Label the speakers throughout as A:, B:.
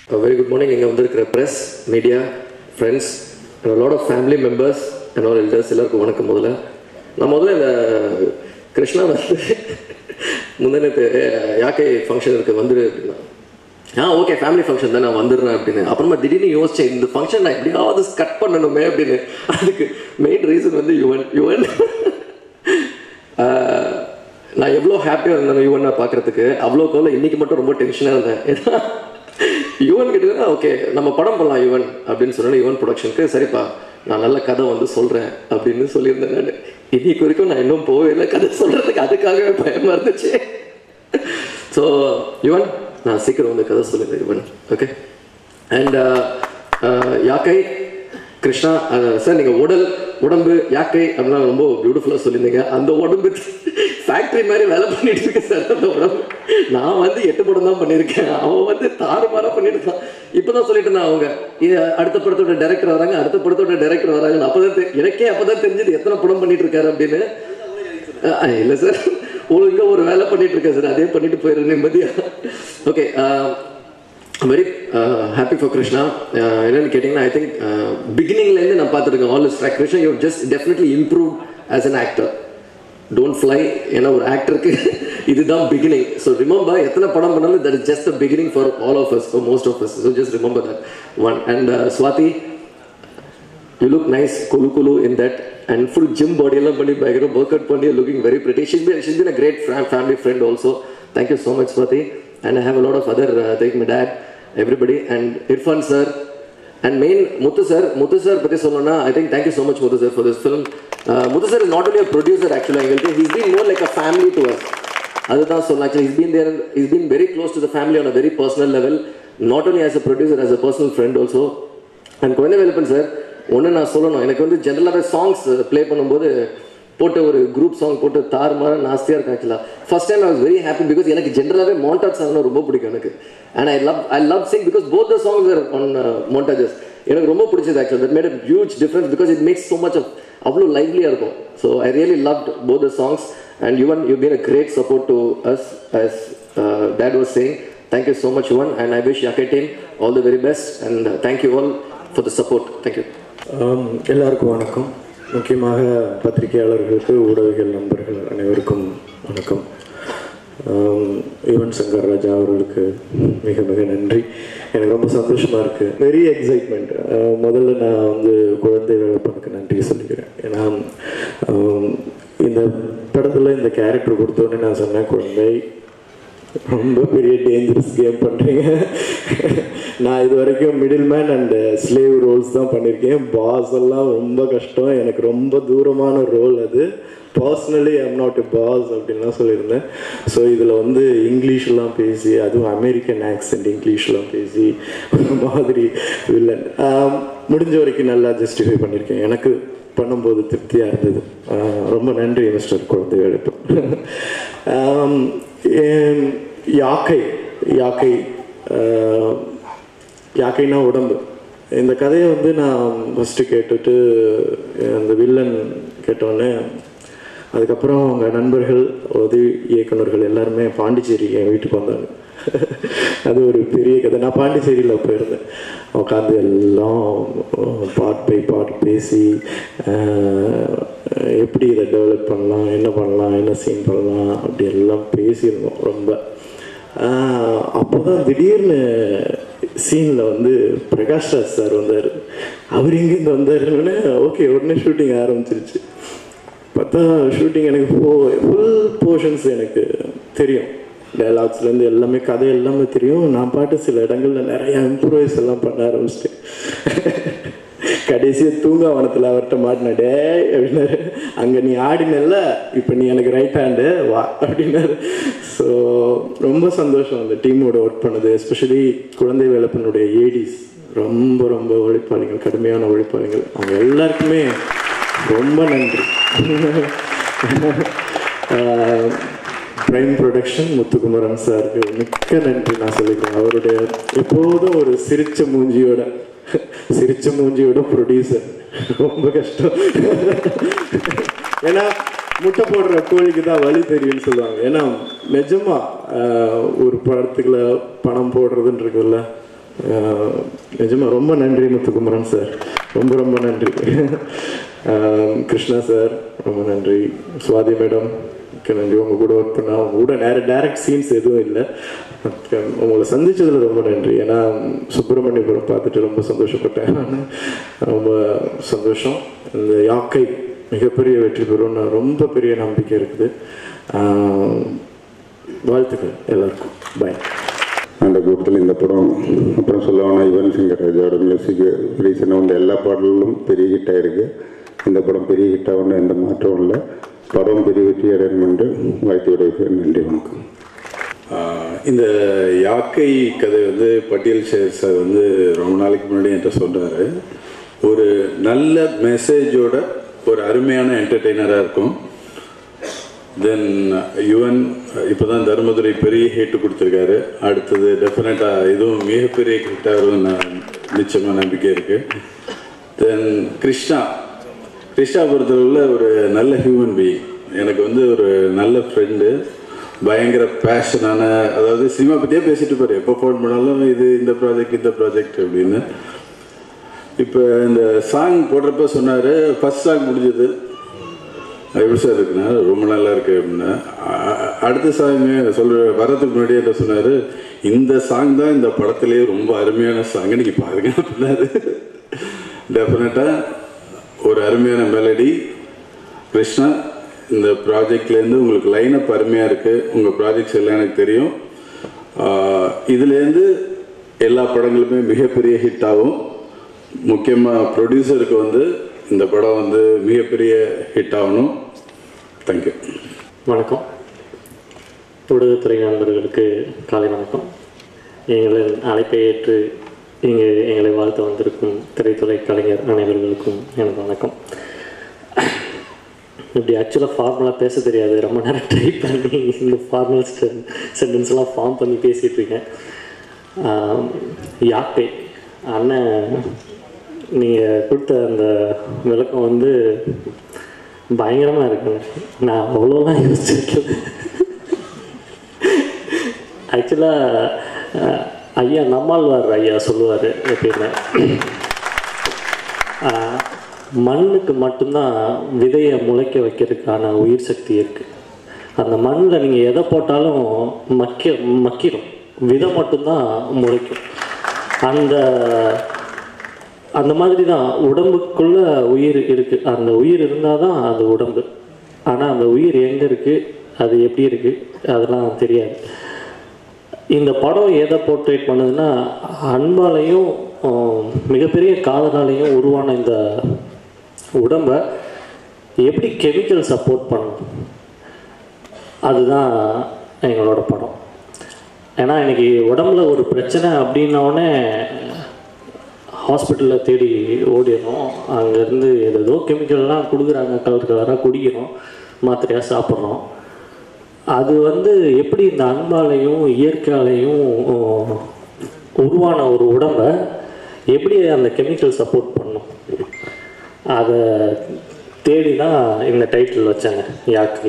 A: Very good morning இங்கே வந்திருக்கிற press media friends lot of family members and all elders எல்லாருக்கும் வணக்கம் முதல்ல நான் முதல்ல இந்த கிருஷ்ணா வந்து முந்தினத்து யாக்கை ஃபங்க்ஷனுக்கு வந்துடு அப்படின்னா ஆ ஓகே ஃபேமிலி ஃபங்க்ஷன் தான் நான் வந்துடுறேன் அப்படின்னு அப்புறமா திடீர்னு யோசிச்சேன் இந்த ஃபங்க்ஷன் நான் எப்படியாவது கட் பண்ணணுமே அப்படின்னு அதுக்கு மெயின் ரீசன் வந்து யுவன் யுவன் ஆஹ், நான் எவ்வளோ ஹாப்பியாக இருந்தேன் யுவனை பார்க்கறதுக்கு அவ்வளோ கோல இன்னைக்கு மட்டும் ரொம்ப டென்ஷனாக இருந்தேன் ஏன்னா யுவன் கிட்ட ஓகே நம்ம படம் பண்ணலாம் யுவன் அப்படின்னு சொன்னேன் யுவன் ப்ரொடக்ஷனுக்கு சரிப்பா நான் நல்ல கதை வந்து சொல்கிறேன் அப்படின்னு சொல்லியிருந்தேன் நான் இன்னைக்கு வரைக்கும் நான் இன்னும் போகவே இல்லை கதை சொல்கிறதுக்கு அதுக்காகவே பயமாக இருந்துச்சு ஸோ யுவன் நான் சீக்கிரம் வந்து கதை சொல்லுங்கள் யுவன் ஓகே அண்ட் யாக்கை கிருஷ்ணா சார் நீங்கள் உடல் உடம்பு யாக்கை அப்படிலாம் ரொம்ப பியூட்டிஃபுல்லாக சொல்லியிருந்தீங்க அந்த உடம்பு ஃபேக்ட்ரி மாதிரி வேலை பண்ணிட்டு இருக்கு சார் அந்த உடம்பு நான் வந்து எட்டு படம் தான் பண்ணியிருக்கேன் அவன் வந்து தாறுமாறாக பண்ணிட்டு இருக்கான் இப்போ தான் சொல்லிட்டு இருந்தான் அவங்க இது அடுத்த படத்தோட டைரக்டர் வராங்க அடுத்த படத்தோட டைரக்டர் வராங்க அப்போ தான் எனக்கே அப்போ தான் தெரிஞ்சது எத்தனை படம் பண்ணிட்டு இருக்காரு அப்படின்னு அஹ் இல்லை சார் ஒழுங்கா ஒரு வேலை பண்ணிட்டு இருக்கேன் சார் அதே பண்ணிட்டு போயிடுறேன் நிம்மதியா okay very happy for Krishna uh என்னன்னு கேட்டிங்கன்னா ஐ திங்க் பிகினிங்லேருந்து நான் பார்த்துருக்கேன் all is track Krishna you just definitely improve as an actor don't fly ஏன்னா ஒரு ஆக்டருக்கு இதுதான் பிகினிங் ஸோ ரிமெம்பர் எத்தனை படம் பண்ணாலும் that is just the beginning for all of us for most of us so just remember that one and Swathi you look nice குலு குலு in that and full gym body எல்லாம் பண்ணி பயங்கர work out பண்ணி looking very pretty she's be she's been a great family friend also thank you so much Swathi and I have a lot of other thank my dad everybody and Irfan sir and main Muthu sir Muthu sir பற்றி சொல்லணும்னா I think thank you so much Muthu sir for this film Muthu sir is not only producer ஆக்சுவலாக எங்களுக்கு he's been more like a family to us அதுதான் சொல்லலாம் actually is been there is been very close to the family on a very personal level not only as a producer as a personal friend also and Kuzhanthai Velappan sir ஒன்று நான் சொல்லணும் எனக்கு வந்து ஜென்ரலாகவே songs play பண்ணும்போது போட்டு ஒரு குரூப் சாங் போட்டு தார் மாதிரி நாஸ்தியாக இருக்கும் ஆக்சுவலாக first time I was very happy because எனக்கு ஜென்ரலாகவே மோண்டாட் சாங்னா ரொம்ப பிடிக்கும் எனக்கு and I love I love sing because both the songs are on montages எனக்கு ரொம்ப பிடிச்சது actual that made a huge difference because it makes so much of அவ்வளோ லைவ்லியாக இருக்கும் so I really loved both the songs and Yuvan you been a great support to us as dad was saying thank you so much Yuvan and I wish Yaakkai team all the very best and thank you all for the support thank you
B: ஆம், எல்லாருக்கும் வணக்கம் முக்கியமாக பத்திரிகையாளர்களுக்கு ஊடகங்கள் நண்பர்கள் அனைவருக்கும் வணக்கம் ஆம், யுவன் சங்கர் ராஜா அவர்களுக்கு மிக மிக நன்றி எனக்கு ரொம்ப சந்தோஷமாக இருக்குது வெரி எக்ஸைட்மெண்ட் முதல்ல நான் வந்து குழந்தை வேலைப்பனுக்கு நன்றி சொல்லிக்கிறேன் ஏன்னா ஆம், இந்த படத்தில் இந்த கேரக்டர் கொடுத்தோன்னே நான் சொன்னேன் குழந்தை ரொம்ப பெரிய டேஞ்சரஸ் கேம் பண்ணுறீங்க நான் இது வரைக்கும் middleman and slave roles தான் பண்ணியிருக்கேன் பாஸ் எல்லாம் ரொம்ப கஷ்டம் எனக்கு ரொம்ப தூரமான ரோல் அது personally I'm not a boss அப்படின்லாம் சொல்லியிருந்தேன் ஸோ இதில் வந்து இங்கிலீஷ்லாம் பேசி அதுவும் அமெரிக்கன் ஆக்சென்ட் இங்கிலீஷ்லாம் பேசி ஒரு மாதிரி வில்லன் முடிஞ்ச வரைக்கும் நல்லா ஜஸ்டிஃபை பண்ணியிருக்கேன் எனக்கு பண்ணும்போது திருப்தியாக இருந்தது ஆஹ் ரொம்ப நன்றி மிஸ்டர் குழந்தை எழுட்டும் யாக்கை யாக்கை ஆஹ் யாக்கைனா உடம்பு இந்த கதையை வந்து நான் ஃபஸ்ட்டு கேட்டுட்டு அந்த வில்லன் கேட்டோடனே அதுக்கப்புறம் அவங்க நண்பர்கள் உதவி இயக்குனர்கள் எல்லாருமே பாண்டிச்சேரி என் வீட்டுக்கு வந்தாங்க அது ஒரு பெரிய கதை நான் பாண்டிச்சேரியில் போயிருந்தேன் உட்காந்து எல்லாம் பார்ட் பை பார்ட் பேசி ஆஹ், எப்படி இதை டெவலப் பண்ணலாம் என்ன பண்ணலாம் என்ன சீன் பண்ணலாம் அப்படி எல்லாம் பேசியிருந்தோம் ரொம்ப அப்போ தான் திடீர்னு சீனில் வந்து பிரகாஷ் ராஜ் சார் வந்தார் அவர் எங்கேருந்து வந்தாருன்னு ஓகே உடனே ஷூட்டிங் ஆரம்பிச்சிருச்சு பார்த்தா ஷூட்டிங் எனக்கு ஃபோ ஃபுல் போர்ஷன்ஸ் எனக்கு தெரியும் டைலாக்ஸ்லேருந்து எல்லாமே கதை எல்லாமே தெரியும் நான் பாட்டு சில இடங்களில் நிறைய இம்ப்ரூவைஸ் எல்லாம் பண்ண ஆரம்பிச்சிட்டேன் கடைசியாக தூங்காவனத்தில் அவர்கிட்ட மாட்டினேன் டே அப்படின்னாரு அங்கே நீ ஆடினல்ல இப்போ நீ எனக்கு ரைட் ஹேண்டு வா அப்படின்னாரு ஸோ ரொம்ப சந்தோஷம் அந்த டீமோட ஒர்க் பண்ணது எஸ்பெஷலி குழந்தை வேலப்பனுடைய ஏடிஸ் ரொம்ப ரொம்ப உழைப்பாளிகள் கடுமையான உழைப்பாளிகள் அவங்க எல்லாருக்குமே ரொம்ப நன்றி பிரைம் ப்ரொடக்ஷன் முத்துக்குமரன் சாருக்கு மிக்க நன்றி நான் சொல்லிக்கிறேன் அவருடைய எப்போதும் ஒரு சிரிச்ச மூஞ்சியோட சிரிச்ச மூஞ்சியோட ப்ரொடியூசர் ரொம்ப கஷ்டம் ஏன்னா முட்டை போடுற கோழிக்கு தான் வழி தெரியும்னு சொல்லுவாங்க ஏன்னா நிஜமா ஆஹ், ஒரு படத்துக்குள்ள பணம் போடுறதுன்னு இருக்குல்ல ஆஹ் நிஜமா ரொம்ப நன்றி முத்துக்குமரன் சார் ரொம்ப ரொம்ப நன்றி ஆஹ் கிருஷ்ணா சார் ரொம்ப நன்றி சுவாதி மேடம் நன்றி உங்க கூட ஒர்க் பண்ண உங்க கூட நேர டேரக்ட் சீன்ஸ் எதுவும் இல்லை உங்களை சந்திச்சதுல ரொம்ப நன்றி ஏன்னா சுப்பிரமணியபுரம் பார்த்துட்டு ரொம்ப சந்தோஷப்பட்டேன் நானு. ரொம்ப சந்தோஷம் இந்த யாக்கை மிகப்பெரிய வெற்றி பெறும் நான் ரொம்ப பெரிய நம்பிக்கை இருக்குது ஆஹ் வாழ்த்துக்கள் எல்லாருக்கும் பாய்
C: அந்த கூட்டத்தில் இந்த படம் அப்புறம் சொல்லணும்னா யுவன் சங்கர் ராஜாவோட மியூசிக் ரீசனாக வந்த எல்லா பாடல்களும் பெரிய ஹிட் ஆயிருக்கு இந்த படம் பெரிய ஹிட் ஆகணும் எந்த மாற்றமும் இல்லை படம் பெரிய வெற்றி அடையணும் என்று வாழ்த்து விடைபெறுகிறேன் நன்றி வணக்கம்
D: ஆஹ் இந்த யாக்கை கதை வந்து பட்டியல் சேர் சார் வந்து ரொம்ப நாளைக்கு முன்னாடி என்கிட்ட சொன்னார் ஒரு நல்ல மெசேஜோட ஒரு அருமையான என்டர்டெய்னராக இருக்கும் தென் யுவன் இப்போ தான் தர்மதுரை பெரிய ஹிட் கொடுத்துருக்காரு அடுத்தது டெஃபினட்டாக இதுவும் மிகப்பெரிய ஹிட்டாக வரும் நான் நிச்சயமாக நம்பிக்கை இருக்குது தென் கிருஷ்ணா கிருஷ்ணா பொறுத்தளவில் ஒரு நல்ல ஹியூமன் பீயிங் எனக்கு வந்து ஒரு நல்ல ஃப்ரெண்டு பயங்கர பேஷனான அதாவது சினிமா பற்றியே பேசிட்டு இருப்பாரு எப்போ ஃபோன் பண்ணாலும் இது இந்த ப்ராஜெக்ட் இந்த ப்ராஜெக்ட் அப்படின்னு இப்போ இந்த சாங் போடுறப்ப சொன்னார் ஃபர்ஸ்ட் சாங் முடிஞ்சது எப்படி சார் இருக்குண்ணா ரொம்ப நல்லா இருக்கு அப்படின்னா அ- அடுத்த சாங் சொல்ற வர்றதுக்கு முன்னாடியே என்ன சொன்னாரு இந்த சாங் தான் இந்த படத்திலேயே ரொம்ப அருமையான சாங் நீங்க பாருங்க அப்படின்னாரு டெஃபினட்டா ஒரு அருமையான மெலடி கிருஷ்ணா இந்த ப்ராஜெக்ட்லேருந்து உங்களுக்கு லைனப் அருமையாக இருக்குது உங்கள் ப்ராஜெக்ட்ஸ் எல்லாம் எனக்கு தெரியும் ஆஹ் இதுலேருந்து எல்லா படங்களுமே மிகப்பெரிய ஹிட் ஆகும் முக்கியமாக ப்ரொடியூசருக்கு வந்து இந்த படம் வந்து மிகப்பெரிய ஹிட் ஆகணும் தேங்க்யூ
E: வணக்கம் ஊடகத்துறை நண்பர்களுக்கு காலை வணக்கம் எங்களின் அழைப்பை ஏற்று இங்கு எங்களை வாழ்த்து வந்திருக்கும் திரைத்துறை கலைஞர் அனைவர்களுக்கும் எனது வணக்கம் இப்படி ஆக்சுவலாக ஃபார்மலாக பேச தெரியாது ரொம்ப நேரம் ட்ரை பண்ணி இந்த ஃபார்மல் சென்டென்ஸ்லாம் ஃபார்ம் பண்ணி பேசிகிட்டு இருக்கேன் ஆம், யாக்கை அண்ணன் நீங்கள் கொடுத்த அந்த விளக்கம் வந்து பயங்கரமாக இருக்குங்க நான் அவ்வளோலாம் யோசிச்சிருக்கேன் ஆக்சுவலாக ஐயா நம்மாழ்வார் ஐயா சொல்லுவார் எப்பயுமே ஆஹ், மண்ணுக்கு மட்டும்தான் விதையை முளைக்க வைக்கிறதுக்கான உயிர் சக்தி இருக்குது அந்த மண்ணில் நீங்கள் எதை போட்டாலும் மக்க மக்கிடும் விதை மட்டும்தான் முளைக்கும் அந்த அந்த மாதிரி தான் உடம்புக்குள்ள உயிர் இருக்கு அந்த உயிர் இருந்தால் தான் அது உடம்பு ஆனால் அந்த உயிர் எங்கே இருக்கு அது எப்படி இருக்கு அதெல்லாம் தெரியாது இந்த படம் எதை போர்ட்ரேட் பண்ணுதுன்னா அன்பாலையும் ஆஹ், மிகப்பெரிய காதலாலையும் உருவான இந்த உடம்பை எப்படி கெமிக்கல் சப்போர்ட் பண்ணணும் அதுதான் எங்களோட படம் ஏன்னா இன்னைக்கு உடம்புல ஒரு பிரச்சனை அப்படின்னோடனே ஹாஸ்பிட்டலில் தேடி ஓடிடுறோம் அங்கேருந்து ஏதோ கெமிக்கல்லாம் கொடுக்குறாங்க கலர் கலராக குடிக்கிறோம் மாத்திரையாக சாப்பிட்றோம் அது வந்து எப்படி இந்த அன்பாலையும் இயற்கையாலையும் ஆஹ், உருவான ஒரு உடம்பை எப்படி அந்த கெமிக்கல் சப்போர்ட் பண்ணும் அதை தேடி தான் இந்த டைட்டில் வச்சாங்க யாக்கை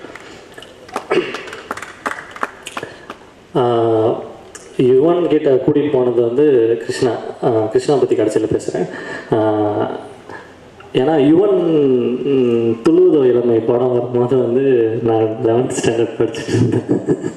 E: ஆஹ், யுவன் கிட்ட கூட்டிகிட்டு போனது வந்து கிருஷ்ணா ஆஹ், கிருஷ்ணா பற்றி கடைசியில் பேசுகிறேன் ஏன்னா யுவன் ம், துளுவதோ இளமை படம் வரும்போது வந்து நான் லெவன்த் ஸ்டாண்டர்ட் படிச்சுட்டு இருந்தேன்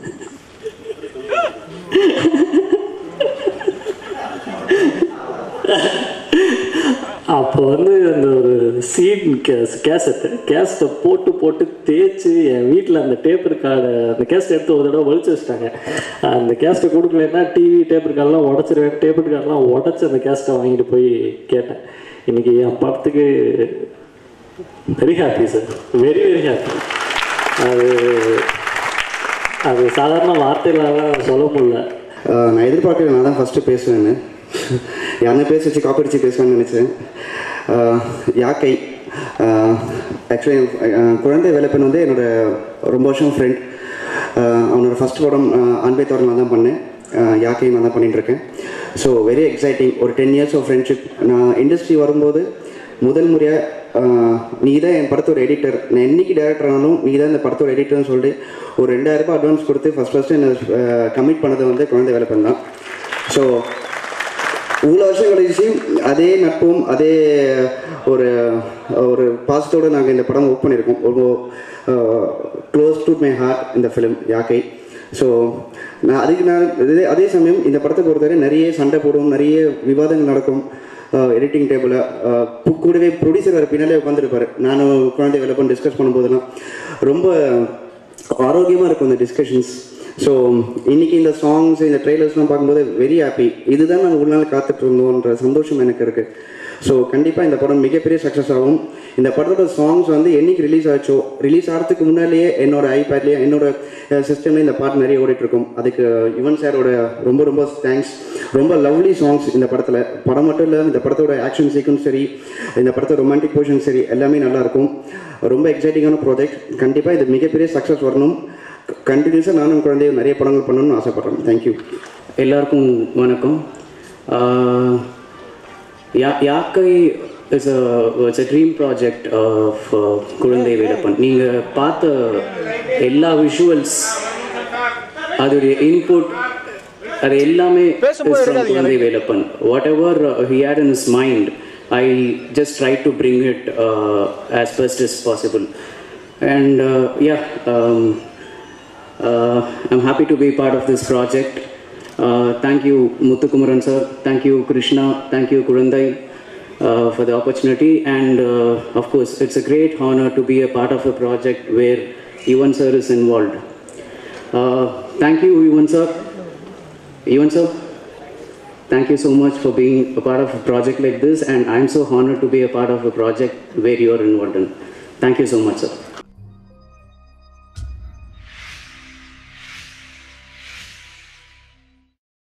E: அப்போ வந்து அந்த ஒரு சீட் கேஸ் கேசட்டு கேசட்டை போட்டு போட்டு தேய்ச்சி என் வீட்டில் அந்த டேப் கார்டை அந்த கேசட் எடுத்து ஒரு தடவை வலிச்சு வச்சிட்டாங்க அந்த கேசட்டை கொடுக்கலன்னா டிவி டேப் கார்டெலாம் உடச்சிருவேன் டேப் கார்டெலாம் உடச்சி அந்த கேசட்டை வாங்கிட்டு போய் கேட்டேன் இன்னைக்கு என் படத்துக்கு very happy sir very very happy அது அது சாதாரண வார்த்தையிலலாம் சொல்ல முடியல
F: ஆஹ் நான் எதிர்பார்க்கல நான் தான் ஃபஸ்ட்டு பேசுவேன்னு யாருன்னா பேச வச்சு காப்படிச்சு பேசுவேன்னு நினச்சேன் ஆஹ் யாக்கை ஆக்சுவலி குழந்தை வேலைப்பெண் வந்து என்னோட ரொம்ப வருஷம் ஃப்ரெண்ட் அவனோட ஃபஸ்ட் படம் ஆஹ் அன்பை தோரணம் நான் தான் பண்ணேன் ஆஹ் யாக்கையும் நான் தான் பண்ணிட்டு இருக்கேன் ஸோ வெரி எக்ஸைட்டிங் ஒரு டென் இயர்ஸ் ஆஃப் ஃப்ரெண்ட்ஷிப் நான் இண்டஸ்ட்ரி வரும்போது முதல் முறையாக நீ தான் என் படத்தோட எடிட்டர் நான் என்னைக்கு டேரக்டர் ஆனாலும் நீ தான் இந்த படத்தோட எடிட்டர்னு சொல்லிட்டு ஒரு ரெண்டாயிரம் ரூபாய் அட்வான்ஸ் கொடுத்து ஃபஸ்ட் ஃபஸ்ட்டு என்ன கமிட் பண்ணது வந்து குழந்தை வேலைப்பன் தான் ஸோ இவ்வளோ வருஷம் கழிச்சு அதே நட்பும் அதே ஒரு ஒரு பாசத்தோடு நாங்கள் இந்த படம் ஒர்க் பண்ணியிருக்கோம் ஒரு க்ளோஸ் டு மை ஹார்ட் இந்த ஃபிலிம் யாக்கை ஸோ நான் அதுக்கு நான் இதே அதே சமயம் இந்த படத்தை பொறுத்தவரை நிறைய சண்டை போடும் நிறைய விவாதங்கள் நடக்கும் எடிட்டிங் டேபிளில் கூடவே ப்ரொடியூசர் வேறு பின்னாலே உட்காந்துருப்பாரு நானும் குழந்தை வேலை பண்ணி டிஸ்கஸ் பண்ணும்போதெல்லாம் ரொம்ப ஆரோக்கியமாக இருக்கும் இந்த டிஸ்கஷன்ஸ் ஸோ இன்னைக்கு இந்த சாங்ஸ் இந்த ட்ரெய்லர்ஸ்லாம் பார்க்கும்போது வெரி ஹாப்பி இதுதான் நாங்கள் ஒரு நாள் காத்துட்டு இருந்தோன்ற சந்தோஷம் எனக்கு இருக்குது ஸோ கண்டிப்பாக இந்த படம் மிகப்பெரிய சக்ஸஸ் ஆகும் இந்த படத்தோட சாங்ஸ் வந்து என்னைக்கு ரிலீஸ் ஆச்சோ ரிலீஸ் ஆகிறதுக்கு முன்னாலேயே என்னோட ஐபேட்லேயே என்னோட சிஸ்டம்லேயே இந்த பாட்டு நிறைய ஓடிட்டு இருக்கும் அதுக்கு யுவன் சாரோட ரொம்ப ரொம்ப தேங்க்ஸ் ரொம்ப லவ்லி சாங்ஸ் இந்த படத்தில் படம் மட்டும் இல்லை இந்த படத்தோட ஆக்ஷன் சீக்வன்ஸ் சரி இந்த படத்தோட ரொமான்டிக் போர்ஷன் சரி எல்லாமே நல்லா இருக்கும் ரொம்ப எக்ஸைட்டிங்கான ப்ராஜெக்ட் கண்டிப்பாக இது மிகப்பெரிய சக்ஸஸ் வரணும் கண்டினியூஸாக நானும் குழந்தையும் நிறைய படங்கள் பண்ணணும்னு ஆசைப்பட்றேன் தேங்க்யூ
G: எல்லாருக்கும் வணக்கம் ah yeah Yaakkai is a it's a dream project of Kuzhanthai Veerappan நீங்கள் பார்த்த எல்லா விஷுவல்ஸ் அதோடைய இன்புட் அது எல்லாமே is from Kuzhanthai Velappan whatever he had in is mind I just try to bring it as best is possible and yeah Uh, I'm happy to be part of this project. Uh, thank you, Muthukumaran sir. Thank you, Krishna. Thank you, Kurandai, uh, for the opportunity. And uh, of course, it's a great honor to be a part of a project where Ewan sir is involved. Uh, thank you, Ewan sir. Ewan sir, thank you so much for being a part of a project like this. And I'm so honored to be a part of a project where you're involved in. Thank you so much, sir.